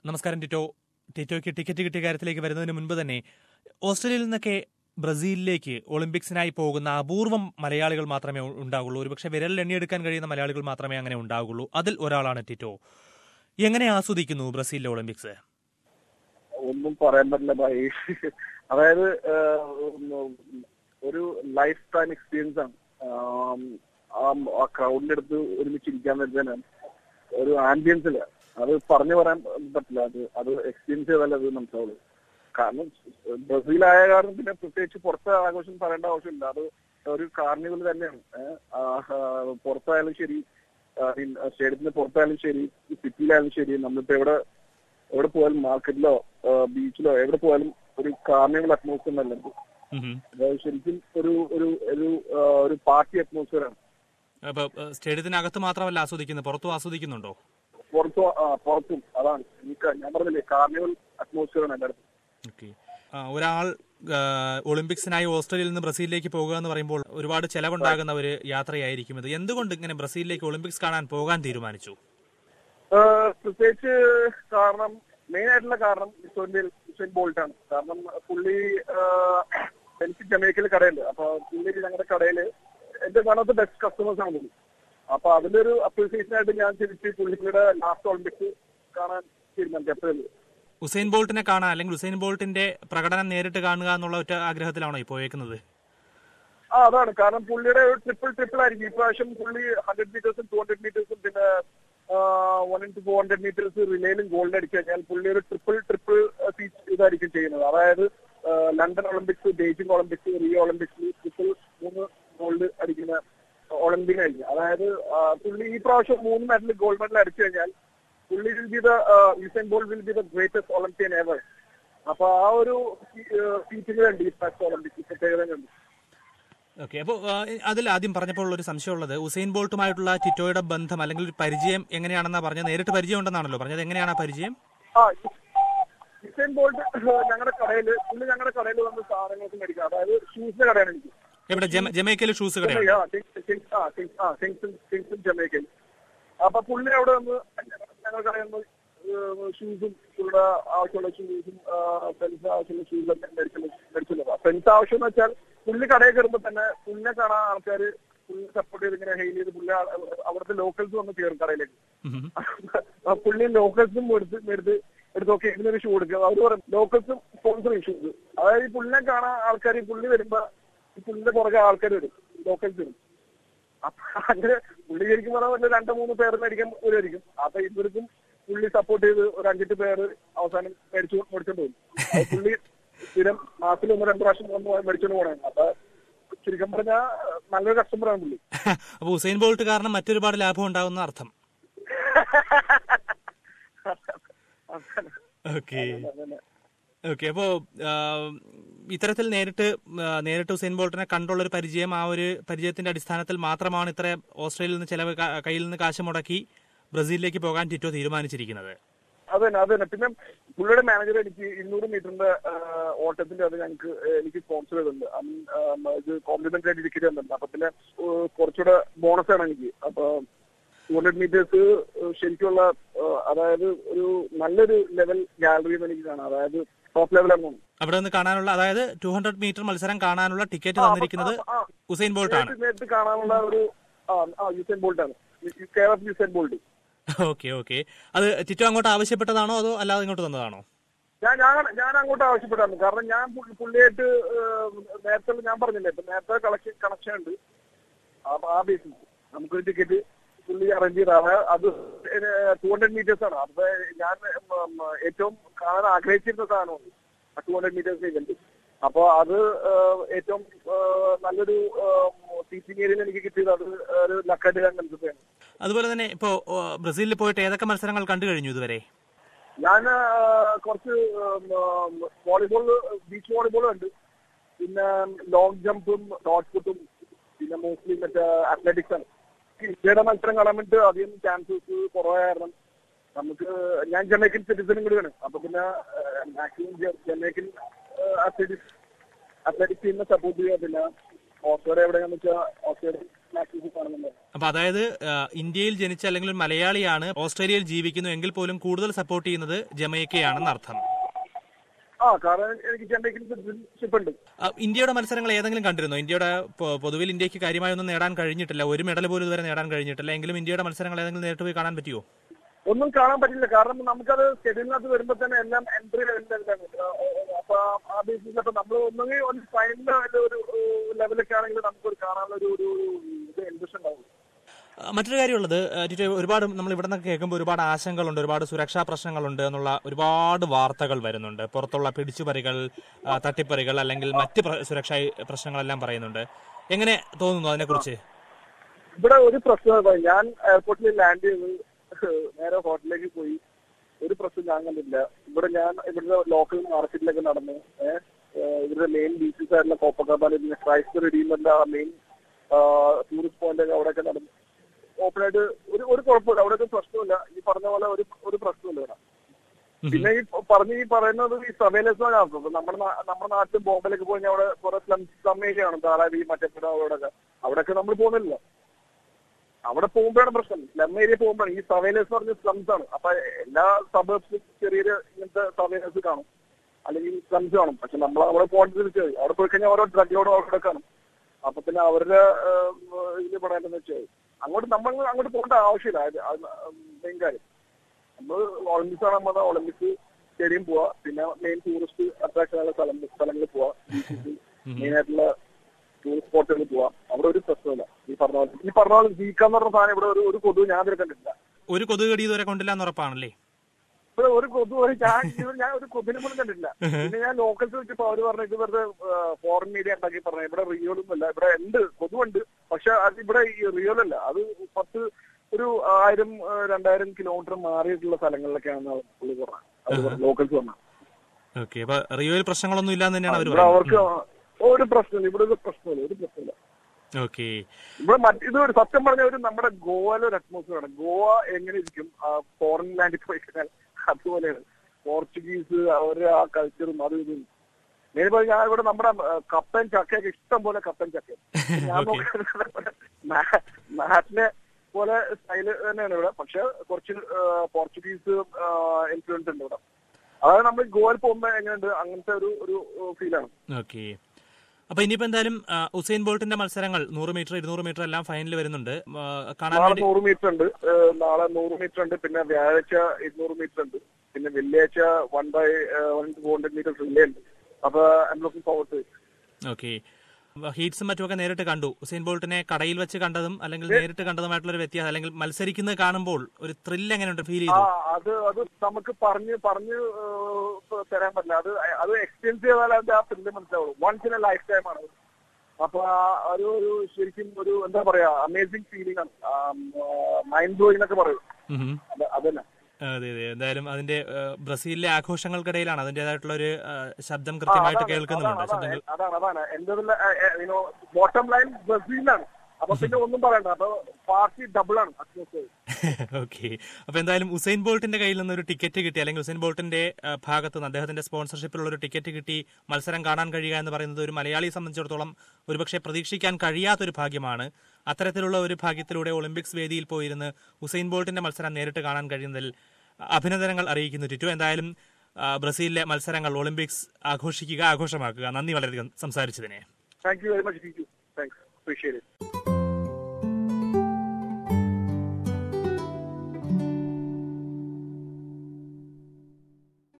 നമസ്കാരം ടിറ്റോ ടിറ്റോയ്ക്ക് ടിക്കറ്റ് കിട്ടിയ കാര്യത്തിലേക്ക് വരുന്നതിന് മുൻപ് തന്നെ ഓസ്ട്രേലിയയിൽ നിന്നൊക്കെ ബ്രസീലിലേക്ക് ഒളിമ്പിക്സിനായി പോകുന്ന അപൂർവം മലയാളികൾ മാത്രമേ ഉ- ഉണ്ടാകുള്ളൂ ഒരുപക്ഷെ വിരലിൽ എണ്ണിയെടുക്കാൻ കഴിയുന്ന മലയാളികൾ മാത്രമേ അങ്ങനെ ഉണ്ടാകുള്ളൂ അതിൽ ഒരാളാണ് ടിറ്റോ എങ്ങനെ ആസ്വദിക്കുന്നു ബ്രസീലിലെ ഒളിമ്പിക്സ് ഒന്നും പറയാൻ പറ്റില്ല ഭായി അതായത് ആഹ്, ഉം, ഒരു ലൈഫ് ടൈം എക്സ്പീരിയൻസ് ആണ് ആം, ആ- ആ ക്രൗഡിന്റെ അടുത്ത് ഒരുമിച്ചിരിക്കാൻ വെച്ചാൽ ഒരു ആംബിയൻസില്ല അത് പറഞ്ഞു പറയാൻ പറ്റില്ല അത് അത് എക്സ്പീരിയൻസ് ചെയ്താലേ അത് മനസ്സിലാവുള്ളൂ കാരണം ബ്രസീലായ കാരണം പിന്നെ പ്രത്യേകിച്ച് പുറത്തെ ആഘോഷം പറയേണ്ട ആവശ്യമില്ല അത് ഒരു കാർണിവൽ തന്നെയാണ് ഏഹ്, ആ, ആ, പുറത്തായാലും ശരി സ്റ്റേഡിയത്തിന് പുറത്തായാലും ശരി സിറ്റിയിലായാലും ശരി നമ്മളിപ്പോ എവിടെ എവിടെ പോയാലും മാർക്കറ്റിലോ ബീച്ചിലോ എവിടെ പോയാലും ഒരു കാർണിവൽ അറ്റ്മോസ്ഫിയർ നല്ലത് അതായത് ശരിക്കും ഒരു ഒരു ഒരു ആ, ഒരു പാർട്ടി അറ്റ്മോസ്ഫിയർ ആണ് അപ്പൊ സ്റ്റേഡിയത്തിനകത്ത് മാത്രമല്ല ആസ്വദിക്കുന്നത് പുറത്തും ആസ്വദിക്കുന്നുണ്ടോ പുറത്തും ആ, പുറത്തും അതാണ് എനിക്ക് ഞാൻ പറഞ്ഞില്ലേ കാർണിവൽ അറ്റ്മോസ്ഫിയർ ആണ് എല്ലായിടത്തും ഓക്കെ ഒരാൾ ആ, ഒളിമ്പിക്സിനായി ഓസ്ട്രേലിയയിൽ നിന്ന് ബ്രസീലിലേക്ക് പോകുക എന്ന് പറയുമ്പോൾ ഒരുപാട് ചെലവുണ്ടാകുന്ന ഒരു യാത്രയായിരിക്കും ഇത് എന്തുകൊണ്ട് ഇങ്ങനെ ബ്രസീലിലേക്ക് ഒളിമ്പിക്സ് കാണാൻ പോകാൻ തീരുമാനിച്ചു ആ, പ്രത്യേകിച്ച് കാരണം മെയിൻ ആയിട്ടുള്ള കാരണം ഇസോന്റെ ഇസോൻ ബോൾട്ട് ആണ് കാരണം പുള്ളി ആ, എനിക്ക് ജമൈക്കയിൽ കടയുണ്ട് അപ്പൊ പുള്ളി ഞങ്ങളുടെ കടയില് എന്റെ one of the best customers ആണ് പുള്ളി അപ്പൊ അതിന്റെ ഒരു അപ്രീസിയേഷൻ ആയിട്ട് ഞാൻ തിരിച്ച് പുള്ളിയുടെ ലാസ്റ്റ് ഒളിമ്പിക്സ് കാണാൻ തീരുമാനിച്ചു എപ്പോഴും ഉസൈൻ ബോൾട്ടിനെ കാണാൻ അല്ലെങ്കിൽ ഉസൈൻ ബോൾട്ടിന്റെ പ്രകടനം നേരിട്ട് കാണുക എന്നുള്ള ഒറ്റ ആഗ്രഹത്തിലാണോ ഈ പോയേക്കുന്നത് ആ അതാണ് കാരണം പുള്ളിയുടെ ഒരു ട്രിപ്പിൾ ട്രിപ്പിൾ ആയിരിക്കും ഇപ്രാവശ്യം പുള്ളി ഹൺഡ്രഡ് മീറ്റേഴ്സും ടു ഹൺഡ്രഡ് മീറ്റേഴ്സും പിന്നെ one into four hundred metres റിലേയിലും ഗോൾഡ് അടിച്ചു കഴിഞ്ഞാൽ പുള്ളി ഒരു ട്രിപ്പിൾ ട്രിപ്പിൾ ഇതായിരിക്കും ചെയ്യുന്നത് അതായത് ആ, London Olympics Beijing Olympics Rio Olympics triple മൂന്ന് ഗോൾഡ് അടിക്കുന്ന ഒളിമ്പിക് ആയിരിക്കും അതായത് ആ, പുള്ളി ഈ പ്രാവശ്യം മൂന്ന് മെഡൽ ഗോൾഡ് മെഡൽ അടിച്ചു കഴിഞ്ഞാൽ പുള്ളി will be the Usain Bolt will be the greatest Olympian ever അപ്പൊ ആ ഒരു ഫീറ്റിംഗ് ഉണ്ട് ഈ പ്രാവശ്യം ഒളിമ്പിക്സ് പ്രത്യേകത ഉണ്ട് ഓക്കെ അപ്പോൾ അതിൽ ആദ്യം പറഞ്ഞപ്പോൾ ഒരു സംശയമുള്ളത് ഉസൈൻ ബോൾട്ടുമായിട്ടുള്ള ടിറ്റോയുടെ ബന്ധം അല്ലെങ്കിൽ ഒരു പരിചയം എങ്ങനെയാണെന്നാ പറഞ്ഞത് നേരിട്ട് പരിചയം ഉണ്ടെന്നാണല്ലോ പറഞ്ഞത് എങ്ങനെയാണ് ആ പരിചയം ആ യുസൈൻ ബോൾട്ട് ഞങ്ങളുടെ കടയില് പുള്ളി ഞങ്ങളുടെ കടയിൽ വന്ന് സാധനങ്ങൾക്ക് മേടിക്കാം അതായത് ഷൂസിന്റെ കടയാണ് എനിക്ക് എവിടെ ജമ- ജമൈക്കയിൽ ഷൂസ് കടയാണ് ആ, കിങ്സ്- കിങ്സ്- ആ, കിങ്സ്- ആ, കിങ്സും കിങ്സും ജമൈക്കയിൽ അപ്പൊ പുള്ളി അവിടെ വന്ന് ഞങ്ങളുടെ കടയിൽ നിന്ന് ഷൂസും പുള്ളിയുടെ ആവശ്യമുള്ള ഷൂസും ഫ്രണ്ട്സ് ആവശ്യമുള്ള ഷൂസ് ഒക്കെ മേടിച്ചല്ലോ മേടിച്ചല്ലോ ഫ്രണ്ട്സ് ആവശ്യം എന്ന് വെച്ചാൽ പുള്ളി കടയിൽ കയറുമ്പോ തന്നെ പുള്ളിനെ കാണാൻ ആൾക്കാർ പുള്ളി സപ്പോർട്ട് ചെയ്ത് ഇങ്ങനെ ഹെയിൽ ചെയ്ത് പുള്ളി ആ- അവിടുത്തെ ലോക്കൽസ് വന്ന് കയറും കടയിലേക്ക് ഉം. ആ പുള്ളി ലോക്കൽസും എടുത്ത് എടുത്ത് എടുത്ത് നോക്കി ഇതിനൊരു ഷൂ എടുക്കുക അവർ പറയും ലോക്കൽസും സ്പോൺസർ ചെയ്യും ഷൂസ് അതായത് ഈ പുള്ളിനെ കാണാൻ ആൾക്കാർ ഈ പുള്ളി വരുമ്പോ ഈ പുള്ളിന്റെ പുറകെ ആൾക്കാർ വരും ലോക്കൽസ് വരും അപ്പൊ അങ്ങനെ പുള്ളി ശരിക്കും പറഞ്ഞാൽ വല്ല രണ്ടോ മൂന്ന് പേർ മേടിക്കാൻ വരുമായിരിക്കും അപ്പൊ ഇവർക്കും പുള്ളി സപ്പോർട്ട് ചെയ്ത് ഒരു അഞ്ചെട്ട് പേര് അവസാനം മേടിച്ചു മേടിച്ചോണ്ട് പോകും അപ്പൊ പുള്ളി സ്ഥിരം മാസത്തിൽ ഒന്ന് രണ്ട് പ്രാവശ്യം വന്ന് മേടിച്ചോണ്ട് പോകണേ അപ്പൊ ചുരുക്കം പറഞ്ഞാൽ നല്ലൊരു കസ്റ്റമറാണ് പുള്ളി അപ്പോൾ ഉസൈൻ ബോൾട്ട് കാരണം മറ്റൊരുപാട് ലാഭം ഉണ്ടാകുന്ന അർത്ഥം അങ്ങനെ ഓക്കെ അങ്ങനെ ഓക്കെ അപ്പോ ആ, ഇത്തരത്തിൽ നേരിട്ട് ആ, നേരിട്ട് ഉസൈൻ ബോൾട്ടിനെ കണ്ടുള്ള ഒരു പരിചയം ആ ഒരു പരിചയത്തിന്റെ അടിസ്ഥാനത്തിൽ മാത്രമാണ് ഇത്ര ഓസ്ട്രേലിയയിൽ നിന്ന് ചെലവ് ക- കയ്യിൽ നിന്ന് കാശ് മുടക്കി ബ്രസീലിലേക്ക് പോകാൻ ടിറ്റോ തീരുമാനിച്ചിരിക്കുന്നത് അതന്നെ അതന്നെ പിന്നെ പുള്ളിയുടെ മാനേജർ എനിക്ക് ഇരുന്നൂറ് മീറ്ററിന്റെ ഓട്ടത്തിന്റെ അത് ഞങ്ങൾക്ക് എനിക്ക് സ്പോൺസർ ചെയ്തിട്ടുണ്ട് അന്ന്, ആ, ഇത് കോംപ്ലിമെന്ററി ആയിട്ട് ടിക്കറ്റ് തന്നിട്ടുണ്ട് അപ്പൊ പിന്നെ ഏഹ്, കുറച്ചുകൂടെ ബോണസ് ആണ് എനിക്ക് അപ്പൊ ടു ഹൺഡ്രഡ് മീറ്റേഴ്സ് ശരിക്കുള്ള ഏഹ്, അതായത് ഒരു നല്ലൊരു ലെവൽ ഗാലറി എന്ന് എനിക്ക് കാണാം അതായത് ടോപ്പ് ലെവലാണ് അവിടെ നിന്ന് കാണാനുള്ള അതായത് ടു ഹൺഡ്രഡ് മീറ്റർ മത്സരം കാണാനുള്ള ടിക്കറ്റ് തന്നിരിക്കുന്നത് ആ, ഉസൈൻ ബോൾട്ടാണ് നേരിട്ട് നേരിട്ട് കാണാനുള്ള ഒരു ആ ആ യുസൈൻ ബോൾട്ട് ആണ് Kerala Usain Bolt okay okay അത് ടിറ്റോ അങ്ങോട്ട് ആവശ്യപ്പെട്ടതാണോ അതോ അല്ലാതെ ഇങ്ങോട്ട് തന്നതാണോ ഞാൻ ഞാൻ ഞാൻ അങ്ങോട്ട് ആവശ്യപ്പെട്ടായിരുന്നു കാരണം ഞാൻ പുള്ളി- പുള്ളിയായിട്ട് ഏഹ്, നേരത്തെ ഞാൻ പറഞ്ഞില്ലേ ഇപ്പൊ നേരത്തെ കളക്ഷൻ കണക്ഷൻ ഉണ്ട് അപ്പൊ ആ ബേസിൽ നമുക്കൊരു ടിക്കറ്റ് പുള്ളി അറേഞ്ച് ചെയ്താണ് അത് ടു ഹൺഡ്രഡ് മീറ്റേഴ്സ് ആണ് അപ്പൊ ഞാൻ ഉം, ഏറ്റവും കാണാൻ ആഗ്രഹിച്ചിരുന്ന സാധനമാണ് ടു ഹൺഡ്രഡ് മീറ്റേഴ്സ് ഇവന്റ് അപ്പൊ അത് ഏഹ്, ഏറ്റവും ഏഹ്, നല്ലൊരു ടീച്ചിങ് ഏരിയയിൽ എനിക്ക് കിട്ടിയത് അത് ഒരു ലക്കായിട്ട് ഞാൻ കൺസിഡറാണ് അതുപോലെ തന്നെ ഇപ്പോ ഓ, ബ്രസീലിൽ പോയിട്ട് ഏതൊക്കെ മത്സരങ്ങൾ കണ്ടു കഴിഞ്ഞു ഇതുവരെ ഞാൻ കുറച്ച് വോളിബോൾ ബീച്ച് വോളിബോൾ ഉണ്ട് പിന്നെ ലോങ് ജമ്പും ഷോർട്ട് പുട്ടും പിന്നെ മോസ്റ്റ്ലി മറ്റേ അത്ലറ്റിക്സ് ആണ് ഇന്ത്യയുടെ മത്സരം കാണാൻ വേണ്ടി അധികം ചാൻസസ് കുറവായിരുന്നു നമുക്ക് ഞാൻ ജമൈക്കൻ സിറ്റിസണും കൂടിയാണ് അപ്പൊ പിന്നെ മാക്സിമം ജമൈക്കൻ അത്ലറ്റിക്സ് അത്ലറ്റിക്സ് ടീമിനെ സപ്പോർട്ട് ചെയ്യുക പിന്നെ ഓസ്ട്രേലിയ എവിടെയാന്ന് വെച്ചാൽ ഓസ്ട്രേലിയ മാച്ചസ് കാണുന്നുണ്ട് അപ്പൊ അതായത് ആ, ഇന്ത്യയിൽ ജനിച്ച അല്ലെങ്കിൽ ഒരു മലയാളിയാണ് ഓസ്ട്രേലിയയിൽ ജീവിക്കുന്നു എങ്കിൽ പോലും കൂടുതൽ സപ്പോർട്ട് ചെയ്യുന്നത് ജമൈക്കയാണെന്ന് അർത്ഥം ആ കാരണം എനിക്ക് ചെന്നൈക്ക് സിറ്റിസൺഷിപ്പ് ഉണ്ട് ആ, ഇന്ത്യയുടെ മത്സരങ്ങൾ ഏതെങ്കിലും കണ്ടിരുന്നോ ഇന്ത്യയുടെ പൊ- പൊതുവിൽ ഇന്ത്യക്ക് കാര്യമായൊന്നും നേടാൻ കഴിഞ്ഞിട്ടില്ല ഒരു മെഡൽ പോലും ഇതുവരെ നേടാൻ കഴിഞ്ഞിട്ടില്ല എങ്കിലും ഇന്ത്യയുടെ മത്സരങ്ങൾ ഏതെങ്കിലും നേരിട്ട് പോയി കാണാൻ പറ്റുമോ ഒന്നും കാണാൻ പറ്റില്ല കാരണം നമുക്കത് ഷെഡ്യൂളിനകത്ത് വരുമ്പോ തന്നെ എല്ലാം എൻട്രി ലെവലിലാണ് അപ്പൊ ആ ബേസിസ് അപ്പൊ നമ്മൾ ഒന്നുകിൽ ഒരു ഫൈനൽ ഒരു ലെവലൊക്കെ ആണെങ്കിൽ നമുക്കൊരു കാണാനുള്ള ഒരു ഒരു ഇത് ഇൻട്രസ്റ്റ് ഉണ്ടാവും ആ, മറ്റൊരു കാര്യമുള്ളത് ആ, ടിറ്റോ, ഒരുപാട് നമ്മൾ ഇവിടെ നിന്നൊക്കെ കേൾക്കുമ്പോൾ ഒരുപാട് ആശങ്കകളുണ്ട് ഒരുപാട് സുരക്ഷാ പ്രശ്നങ്ങളുണ്ട് എന്നുള്ള ഒരുപാട് വാർത്തകൾ വരുന്നുണ്ട് പുറത്തുള്ള പിടിച്ചുപറികൾ ആ, തട്ടിപ്പറികൾ അല്ലെങ്കിൽ മറ്റ് പ്ര- സുരക്ഷാ പ്രശ്നങ്ങളെല്ലാം പറയുന്നുണ്ട് എങ്ങനെ തോന്നുന്നു അതിനെക്കുറിച്ച് ഇവിടെ ഒരു പ്രശ്നം ഞാൻ എയർപോർട്ടിൽ ലാൻഡ് ചെയ്ത് നേരെ ഹോട്ടലിലേക്ക് പോയി ഒരു പ്രശ്നം ഞാൻ കണ്ടില്ല ഇവിടെ ഞാൻ ഇവിടുത്തെ ലോക്കൽ മാർക്കറ്റിലൊക്കെ നടന്ന് ഏഹ് ഇവരുടെ മെയിൻ ബീച്ചസ് ആയിട്ടുള്ള കോപ്പക്കാബാല ക്രൈസ്റ്റ് റെഡീമറിന്റെ ആ മെയിൻ ടൂറിസ്റ്റ് പോയിന്റ് ഒക്കെ അവിടെയൊക്കെ നടന്ന് ഓപ്പൺ ആയിട്ട് ഒരു ഒരു കുഴപ്പമില്ല അവിടെ ഒരു പ്രശ്നമില്ല ഈ പറഞ്ഞ പോലെ ഒരു ഒരു പ്രശ്നമില്ല ഇവിടെ പിന്നെ ഈ പറഞ്ഞ ഈ പറയുന്നത് ഈ സർവേലൻസ് നമ്മുടെ നാ- നമ്മുടെ നാട്ടിൽ ബോംബെയിലൊക്കെ പോയി കഴിഞ്ഞാൽ അവിടെ കുറെ സ്ലം സ്ലം ഏരിയ ആണ് താറാവി മറ്റേ അവിടെയൊക്കെ അവിടെയൊക്കെ നമ്മൾ പോകുന്നില്ല അവിടെ പോകുമ്പോഴാണ് പ്രശ്നം സ്ലം ഏരിയ പോകുമ്പോഴാണ് ഈ സർവേലൻസ് പറഞ്ഞ സ്ലംസ് ആണ് അപ്പൊ എല്ലാ സബേബ്സിലും ചെറിയൊരു ഇങ്ങനത്തെ സർവേലൻസ് കാണും അല്ലെങ്കിൽ സ്ലംസ് കാണും പക്ഷെ നമ്മൾ അവിടെ പോകേണ്ട തിരിച്ചത് അവിടെ പോയി കഴിഞ്ഞാൽ ഓരോ ഡ്രഗ് ലോഡ് അവിടെ കാണും അപ്പൊ പിന്നെ അവരുടെ ഇതിൽ പറയേണ്ടതെന്ന് വെച്ചാൽ അങ്ങോട്ട് നമ്മൾ അങ്ങോട്ട് പോകേണ്ട ആവശ്യമില്ല അത് മെയിൻ കാര്യം നമ്മൾ ഒളിമ്പിക്സ് ആണ് നമ്മൾ ഒളിമ്പിക്സ് സ്റ്റേഡിയം പോവാ പിന്നെ മെയിൻ ടൂറിസ്റ്റ് അട്രാക്ഷൻ ആയുള്ള സ്ഥലം സ്ഥലങ്ങളിൽ പോവാ മെയിൻ ആയിട്ടുള്ള ടൂറിസ്റ്റ് സ്പോട്ടുകളിൽ പോവാം അവിടെ ഒരു പ്രശ്നമില്ല ഈ പറഞ്ഞ പോലെ ഈ പറഞ്ഞ പോലെ ജീക്കാന്ന് പറഞ്ഞ സാധനം ഇവിടെ ഒരു ഒരു കൊതു ഞാൻ ഇതിൽ കണ്ടിട്ടില്ല ഒരു കൊതുകടി ഇതുവരെ കൊണ്ടില്ല എന്ന് ഉറപ്പാണല്ലേ ഇവിടെ ഒരു കൊതു ഒരു ഞാൻ ഇത് ഞാൻ ഒരു കൊതുവിനെ പോലും കണ്ടിട്ടില്ല പിന്നെ ഞാൻ ലോക്കൽസ് വെച്ചപ്പോ അവര് പറഞ്ഞു ഇത് വെറുതെ ഫോറിൻ മീഡിയ ഉണ്ടാക്കി പറഞ്ഞു ഇവിടെ റിയോലൊന്നും അല്ല ഇവിടെ ഉണ്ട് കൊതുവുണ്ട് പക്ഷെ അത് ഇവിടെ ഈ റിയോൽ അല്ല അത് പത്ത് ഒരു ആയിരം ആ, രണ്ടായിരം കിലോമീറ്റർ മാറിയിട്ടുള്ള സ്ഥലങ്ങളിലൊക്കെയാണ് പുള്ളി പറഞ്ഞത് ലോക്കൽസ് പറഞ്ഞത് ഓക്കെ അപ്പൊ റിയോയിൽ പ്രശ്നങ്ങളൊന്നും ഇല്ലാന്ന് തന്നെയാണ് അവർ ഇവിടെ പറയുന്നത് അവർക്ക് ഒരു പ്രശ്നമില്ല ഇവിടെ ഒരു പ്രശ്നമില്ല ഒരു പ്രശ്നമില്ല ഓക്കെ ഇവിടെ മറ്റ് ഇത് ഒരു സത്യം പറഞ്ഞ ഒരു നമ്മുടെ ഗോവയിലെ ഒരു അറ്റ്മോസ്ഫിയർ ആണ് ഗോവ എങ്ങനെ ഇരിക്കും ഫോറിൻ ലാൻഡിൽ പോയി കഴിഞ്ഞാൽ അതുപോലെയാണ് പോർച്ചുഗീസ് അവരുടെ ആ കൾച്ചറും അതും ഇതും മെയിൻ പറഞ്ഞാൽ ഞാൻ ഇവിടെ നമ്മുടെ ആ, കപ്പൻ ചക്കയൊക്കെ ഇഷ്ടം പോലെ കപ്പൻ ചക്ക ഞാൻ നോക്കുന്നത് നാ- നാട്ടിലെ പോലെ സ്റ്റൈല് തന്നെയാണ് ഇവിടെ പക്ഷെ കുറച്ച് ആ, പോർച്ചുഗീസ് ഇൻഫ്ലുവൻസ് ഉണ്ട് ഇവിടെ അതായത് നമ്മൾ ഗോവയിൽ പോകുമ്പോൾ എങ്ങനെയുണ്ട് അങ്ങനത്തെ ഒരു ഒരു ഫീലാണ് ഓക്കെ അപ്പൊ ഇനിയിപ്പോ എന്തായാലും ആ, ഉസൈൻ ബോൾട്ടിന്റെ മത്സരങ്ങൾ നൂറ് മീറ്റർ ഇരുന്നൂറ് മീറ്റർ എല്ലാം ഫൈനൽ വരുന്നുണ്ട് ആ, കാണാൻ നാളെ വേണ്ടി നൂറ് മീറ്റർ ഉണ്ട് ഏഹ് നാളെ നൂറ് മീറ്റർ ഉണ്ട് പിന്നെ വ്യാഴാഴ്ച ഇരുന്നൂറ് മീറ്റർ ഉണ്ട് പിന്നെ വെള്ളിയാഴ്ച one by one two hundred metre relay ഉണ്ട് അപ്പൊ I looking forward to okay ഹീറ്റ്സും മറ്റുമൊക്കെ നേരിട്ട് കണ്ടു ഉസൈൻ ബോൾട്ടിനെ കടയിൽ വെച്ച് കണ്ടതും അല്ലെങ്കിൽ നേരിട്ട് കണ്ടതുമായിട്ടുള്ള ഒരു വ്യത്യാസം അല്ലെങ്കിൽ മത്സരിക്കുന്നത് കാണുമ്പോൾ ഒരു ത്രില്ല് എങ്ങനെയുണ്ട് ഫീൽ ആ ചെയ്തു അത് അത് നമുക്ക് പറഞ്ഞ് പറഞ്ഞ് ഏഹ് തരാൻ പറ്റില്ല അത് അത് എക്സ്പീരിയൻസ് ചെയ്താൽ അതിന്റെ ആ ഫിലിം മനസ്സിലാവുള്ളൂ once in a lifetime ആണ് അത്. അപ്പൊ ആ ഒരു ഒരു ശരിക്കും ഒരു എന്താ പറയാ അമേസിംഗ് ഫീലിംഗ് ആണ് മൈൻഡ് ബ്ലോയിങ് എന്നൊക്കെ പറയും ഉം. അത് അതന്നെ അതെ അതെ എന്തായാലും അതിന്റെ ആ, ബ്രസീലിലെ ആഘോഷങ്ങൾക്കിടയിലാണ് അതിന്റേതായിട്ടുള്ള ഒരു ആ, ശബ്ദം കൃത്യമായിട്ട് അതാണ്, കേൾക്കുന്നുണ്ട് അതാണ്, ശബ്ദങ്ങൾ അതാണ് അതാണ് എന്റെ ബോട്ടം ലൈൻ ബ്രസീലാണ് അപ്പൊ പിന്നെ ഒന്നും പറയണ്ട അപ്പൊ പാർട്ടി ഡബിൾ ആണ് അറ്റ്മോസ്ഫിയർ ഓക്കെ അപ്പൊ എന്തായാലും ഉസൈൻ ബോൾട്ടിന്റെ കയ്യിൽ നിന്ന് ഒരു ടിക്കറ്റ് കിട്ടി അല്ലെങ്കിൽ ഉസൈൻ ബോൾട്ടിന്റെ ആ, ഭാഗത്ത് നിന്ന് അദ്ദേഹത്തിന്റെ സ്പോൺസർഷിപ്പിലുള്ള ഒരു ടിക്കറ്റ് കിട്ടി മത്സരം കാണാൻ കഴിയുക എന്ന് പറയുന്നത് ഒരു മലയാളിയെ സംബന്ധിച്ചിടത്തോളം ഒരുപക്ഷെ പ്രതീക്ഷിക്കാൻ കഴിയാത്തൊരു ഭാഗ്യമാണ് അത്തരത്തിലുള്ള ഒരു ഭാഗ്യത്തിലൂടെ ഒളിമ്പിക്സ് വേദിയിൽ പോയിരുന്ന് ഉസൈൻ ബോൾട്ടിന്റെ മത്സരം നേരിട്ട് കാണാൻ കഴിയുന്നതിൽ അഭിനന്ദനങ്ങൾ അറിയിക്കുന്നു ടിറ്റു എന്തായാലും ആ, ബ്രസീലിലെ മത്സരങ്ങൾ ഒളിമ്പിക്സ് ആഘോഷിക്കുക ആഘോഷമാക്കുക നന്ദി വളരെയധികം സംസാരിച്ചതിനെ thank you very much thank you thanks appreciate